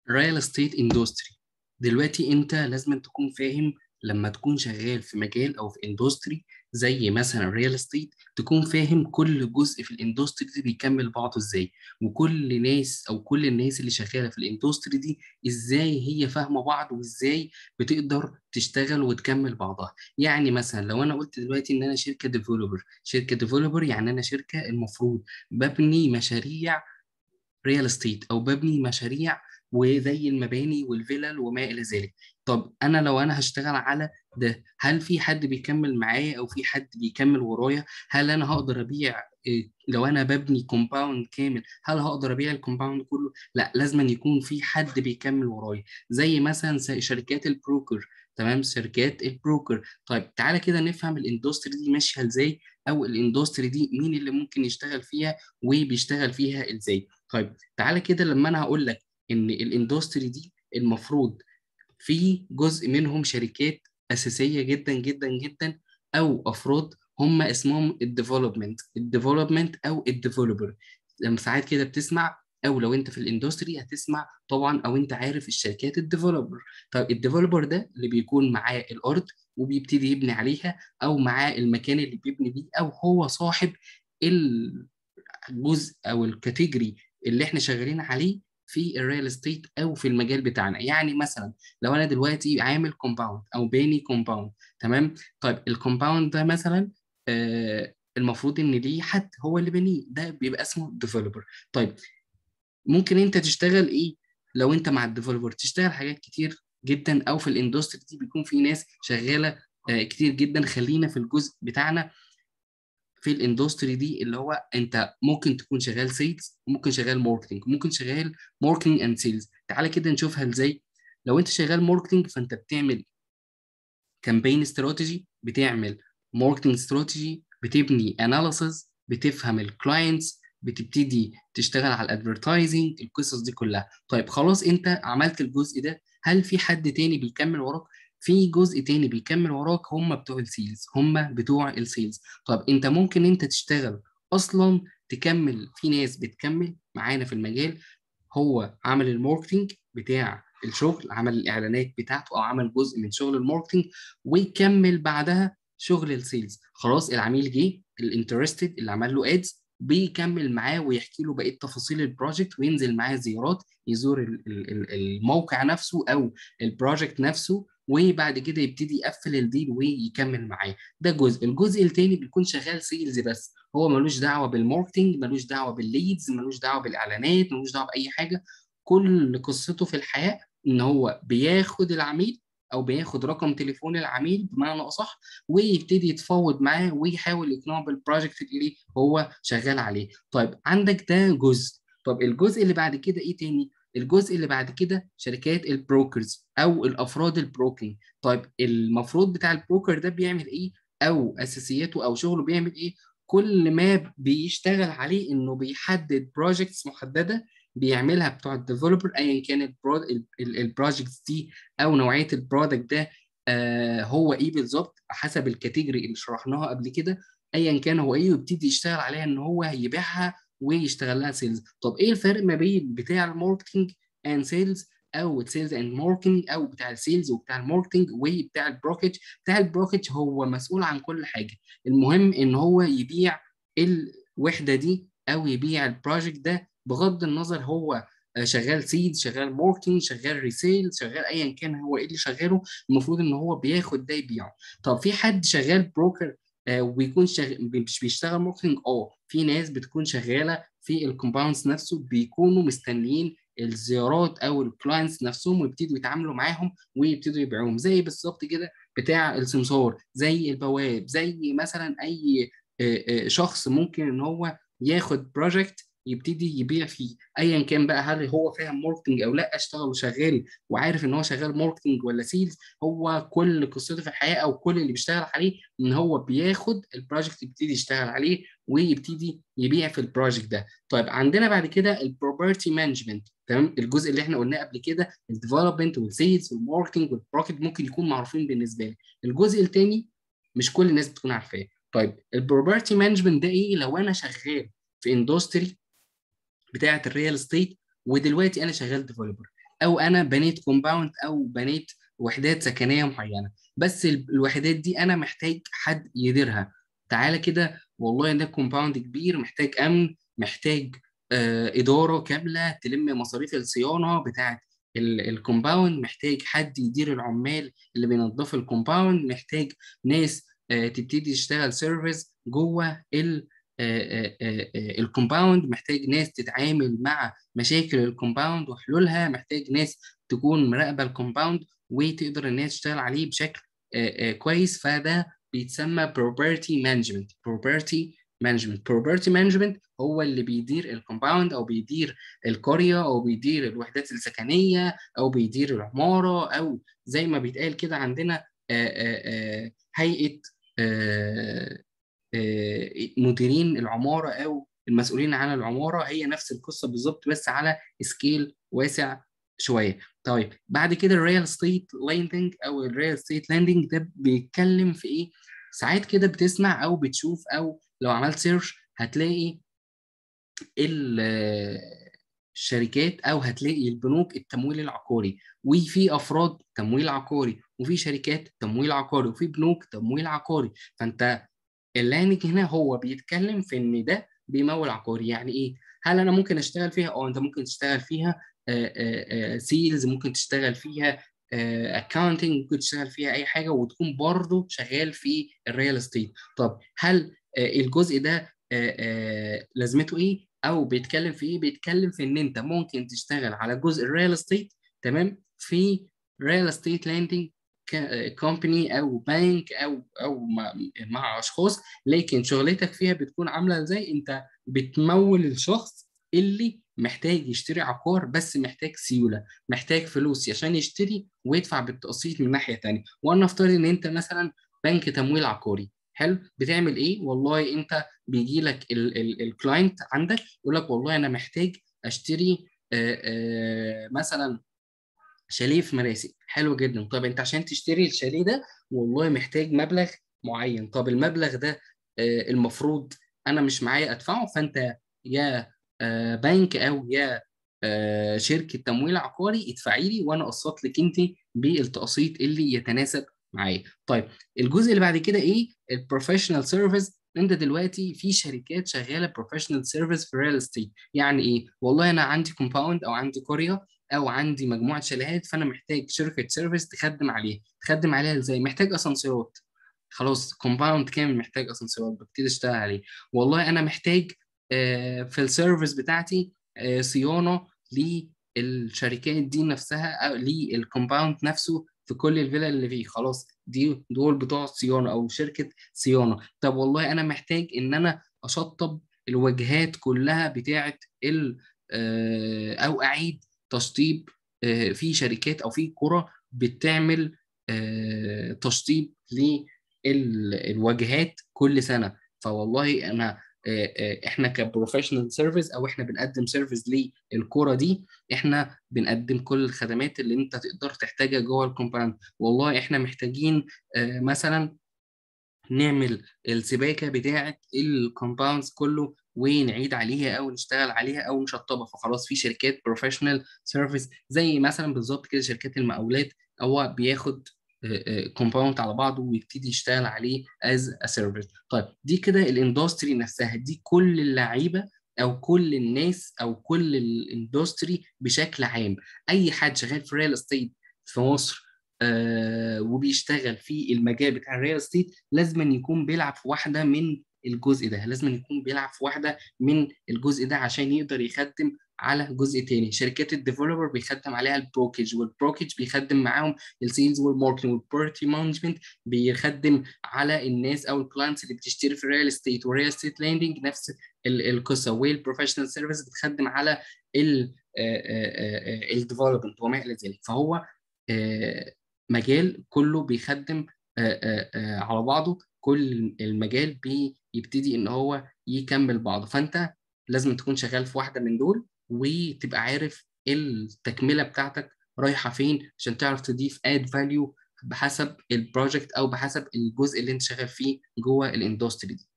ريال استيت اندستري دلوقتي انت لازم تكون فاهم لما تكون شغال في مجال او في اندستري زي مثلا الريال استيت تكون فاهم كل جزء في الاندستري دي بيكمل بعضه ازاي وكل ناس او كل الناس اللي شغاله في الاندستري دي ازاي هي فاهمه بعض وازاي بتقدر تشتغل وتكمل بعضها يعني مثلا لو انا قلت دلوقتي ان انا شركه ديفلوبر شركه ديفلوبر يعني انا شركه المفروض ببني مشاريع ريال استيت او ببني مشاريع وزي المباني والفلل وما الى ذلك طب انا لو انا هشتغل على ده هل في حد بيكمل معايا او في حد بيكمل ورايا هل انا هقدر ابيع إيه، لو انا ببني كومباوند كامل هل هقدر ابيع الكومباوند كله لا لازم أن يكون في حد بيكمل ورايا زي مثلا س- شركات البروكر تمام شركات البروكر طيب تعالى كده نفهم الاندستري دي ماشيه ازاي او الاندستري دي مين اللي ممكن يشتغل فيها وبيشتغل فيها ازاي طيب تعالى كده لما انا هقول لك ان الاندستري دي المفروض في جزء منهم شركات اساسيه جدا جدا جدا او افراد هم اسمهم الديفلوبمنت الديفلوبمنت او الديفلوبر لما ساعات كده بتسمع او لو انت في الاندستري هتسمع طبعا او انت عارف الشركات الديفلوبر طيب الديفلوبر ده اللي بيكون معاه الارض وبيبتدي يبني عليها او معاه المكان اللي بيبني بيه او هو صاحب الجزء او الكاتيجوري اللي احنا شغالين عليه في الريال استيت او في المجال بتاعنا يعني مثلا لو انا دلوقتي عامل كومباوند او باني كومباوند تمام طيب الكومباوند ده مثلا آه المفروض ان ليه حد هو اللي بنيه ده بيبقى اسمه ديفلوبر طيب ممكن انت تشتغل ايه لو انت مع الديفلوبر تشتغل حاجات كتير جدا او في الاندستري دي بيكون في ناس شغاله آه كتير جدا خلينا في الجزء بتاعنا في الاندستري دي اللي هو انت ممكن تكون شغال سيلز ممكن شغال ماركتنج ممكن شغال ماركتنج اند سيلز تعالى كده نشوفها ازاي لو انت شغال ماركتنج فانت بتعمل كامبين استراتيجي بتعمل ماركتنج استراتيجي بتبني اناليسز بتفهم الكلاينتس بتبتدي تشتغل على الادفرتايزنج القصص دي كلها طيب خلاص انت عملت الجزء ده هل في حد تاني بيكمل وراك في جزء تاني بيكمل وراك هم بتوع السيلز هم بتوع السيلز طب انت ممكن انت تشتغل اصلا تكمل في ناس بتكمل معانا في المجال هو عمل الماركتينج بتاع الشغل عمل الاعلانات بتاعته او عمل جزء من شغل الماركتينج ويكمل بعدها شغل السيلز خلاص العميل جه الانترستد اللي عمل له ادز بيكمل معاه ويحكي له بقيه تفاصيل البروجكت وينزل معاه زيارات يزور ال- ال- ال- الموقع نفسه او البروجكت نفسه وبعد كده يبتدي يقفل الديل ويكمل معاه ده جزء الجزء التاني بيكون شغال سيلز بس هو ملوش دعوه بالماركتنج ملوش دعوه بالليدز ملوش دعوه بالاعلانات ملوش دعوه باي حاجه كل قصته في الحياه ان هو بياخد العميل او بياخد رقم تليفون العميل بمعنى اصح ويبتدي يتفاوض معاه ويحاول يقنعه بالبروجكت اللي هو شغال عليه طيب عندك ده جزء طب الجزء اللي بعد كده ايه تاني الجزء اللي بعد كده شركات البروكرز او الافراد البروكينج طيب المفروض بتاع البروكر ده بيعمل ايه او اساسياته او شغله بيعمل ايه كل ما بيشتغل عليه انه بيحدد بروجكتس محدده بيعملها بتوع الديفلوبر ايا كان البروجكتس دي او نوعيه البرودكت ده آه هو ايه بالظبط حسب الكاتيجوري اللي شرحناها قبل كده ايا كان هو ايه ويبتدي يشتغل عليها ان هو يبيعها ويشتغل لها سيلز طب ايه الفرق ما بين بتاع الماركتنج اند سيلز او سيلز اند ماركتنج او بتاع السيلز وبتاع الماركتنج وبتاع البروكج بتاع البروكج هو مسؤول عن كل حاجه المهم ان هو يبيع الوحده دي او يبيع البروجكت ده بغض النظر هو شغال سيد شغال ماركتنج شغال ريسيل شغال ايا كان هو ايه اللي شغاله المفروض ان هو بياخد ده يبيعه طب في حد شغال بروكر آه وبيكون شغ... مش بيشتغل ماركتنج اه في ناس بتكون شغاله في الكومباوندز نفسه بيكونوا مستنيين الزيارات او الكلاينتس نفسهم ويبتدوا يتعاملوا معاهم ويبتدوا يبيعوهم زي بالظبط كده بتاع السمسار زي البواب زي مثلا اي شخص ممكن ان هو ياخد بروجكت يبتدي يبيع فيه ايا كان بقى هل هو فاهم ماركتنج او لا اشتغل وشغال وعارف ان هو شغال ماركتنج ولا سيلز هو كل قصته في الحياه او كل اللي بيشتغل عليه ان هو بياخد البروجكت يبتدي يشتغل عليه ويبتدي يبيع في البروجكت ده طيب عندنا بعد كده البروبرتي مانجمنت تمام الجزء اللي احنا قلناه قبل كده الديفلوبمنت والسيلز والماركتنج والبروكت ممكن يكون معروفين بالنسبه لي الجزء الثاني مش كل الناس بتكون عارفاه طيب البروبرتي مانجمنت ده ايه لو انا شغال في اندستري بتاعه الريال استيت ودلوقتي انا شغال ديفلوبر او انا بنيت كومباوند او بنيت وحدات سكنيه معينه بس ال- الوحدات دي انا محتاج حد يديرها تعالى كده والله ده كومباوند كبير محتاج امن محتاج آه، اداره كامله تلم مصاريف الصيانه بتاعه الكومباوند محتاج حد يدير العمال اللي بينظفوا الكومباوند محتاج ناس آه، تبتدي تشتغل سيرفيس جوه ال الكومباوند محتاج ناس تتعامل مع مشاكل الكومباوند وحلولها محتاج ناس تكون مراقبه الكومباوند وتقدر ان هي تشتغل عليه بشكل آه، آه، كويس فده بيتسمى property management property management property management هو اللي بيدير الكومباوند او بيدير القريه او بيدير الوحدات السكنيه او بيدير العماره او زي ما بيتقال كده عندنا آه، آه، آه، هيئه آه، آه، مديرين العماره او المسؤولين عن العماره هي نفس القصه بالظبط بس على سكيل واسع شويه طيب بعد كده الريال ستيت لاندنج او الريال ستيت لاندنج ده بيتكلم في ايه ساعات كده بتسمع او بتشوف او لو عملت سيرش هتلاقي ال- الشركات او هتلاقي البنوك التمويل العقاري وفي افراد تمويل عقاري وفي شركات تمويل عقاري وفي بنوك تمويل عقاري فانت اللاندنج هنا هو بيتكلم في ان ده بيمول عقاري يعني ايه هل انا ممكن اشتغل فيها اه انت ممكن تشتغل فيها سيلز ممكن تشتغل فيها اكاونتنج ممكن تشتغل فيها اي حاجه وتكون برضه شغال في الريال استيت طب هل آه، الجزء ده آه، آه، لازمته ايه او بيتكلم في ايه بيتكلم في ان انت ممكن تشتغل على جزء الريال استيت تمام في ريال استيت لاندنج كومباني او بنك او او مع, مع اشخاص لكن شغلتك فيها بتكون عامله ازاي انت بتمول الشخص اللي محتاج يشتري عقار بس محتاج سيوله محتاج فلوس عشان يشتري ويدفع بالتقسيط من ناحيه تانية وانا افترض ان انت مثلا بنك تمويل عقاري حلو بتعمل ايه والله انت بيجي لك الكلاينت عندك يقول لك والله انا محتاج اشتري آه، آه، مثلا شاليه في مراسي حلو جدا طب انت عشان تشتري الشاليه ده والله محتاج مبلغ معين طب المبلغ ده آه، المفروض انا مش معايا ادفعه فانت يا آه، بنك او يا آه، شركه تمويل عقاري ادفعي لي وانا اقسط لك انت بالتقسيط اللي يتناسب معايا طيب الجزء اللي بعد كده ايه البروفيشنال سيرفيس انت دلوقتي في شركات شغاله بروفيشنال سيرفيس في الريال استيت يعني ايه والله انا عندي كومباوند او عندي قريه او عندي مجموعه شاليهات فانا محتاج شركه سيرفيس تخدم عليها تخدم عليها ازاي محتاج اسانسيرات خلاص كومباوند كامل محتاج اسانسيرات ببتدي اشتغل عليه والله انا محتاج آه، في السيرفيس بتاعتي آه، صيانه للشركات دي نفسها او للكومباوند نفسه في كل الفيلا اللي فيه خلاص دي دول بتوع صيانه او شركه صيانه طب والله انا محتاج ان انا اشطب الواجهات كلها بتاعه ال آه، او اعيد تشطيب آه، في شركات او في قرى بتعمل آه، تشطيب للواجهات كل سنه فوالله انا آه، آه، احنا كبروفيشنال سيرفيس او احنا بنقدم سيرفيس للكرة دي احنا بنقدم كل الخدمات اللي انت تقدر تحتاجها جوه الكومباوند والله احنا محتاجين آه، مثلا نعمل السباكه بتاعه الكومباوندز كله ونعيد عليها او نشتغل عليها او نشطبها فخلاص في شركات بروفيشنال سيرفيس زي مثلا بالظبط كده شركات المقاولات هو بياخد كومباوند على بعضه ويبتدي يشتغل عليه از ا سيرفيس طيب دي كده الاندستري نفسها دي كل اللعيبه او كل الناس او كل الاندستري بشكل عام اي حد شغال في ريال استيت في مصر آه وبيشتغل في المجال بتاع الريال استيت لازم أن يكون بيلعب في واحده من الجزء ده لازم أن يكون بيلعب في واحده من الجزء ده عشان يقدر يخدم على جزء تاني شركات الديفلوبر بيخدم عليها البروكج والبروكج بيخدم معاهم السيلز والماركتنج والبروبرتي مانجمنت بيخدم على الناس او الكلاينتس اللي بتشتري في الريال استيت والريال استيت لاندنج نفس ال- القصه والبروفيشنال سيرفيس بتخدم على الديفلوبمنت وما الى ذلك فهو آه، مجال كله بيخدم آه، آه، آه، على بعضه كل المجال بيبتدي ان هو يكمل بعضه فانت لازم تكون شغال في واحده من دول وتبقى عارف التكمله بتاعتك رايحه فين عشان تعرف تضيف اد فاليو بحسب البروجكت او بحسب الجزء اللي انت شغال فيه جوه الاندستري دي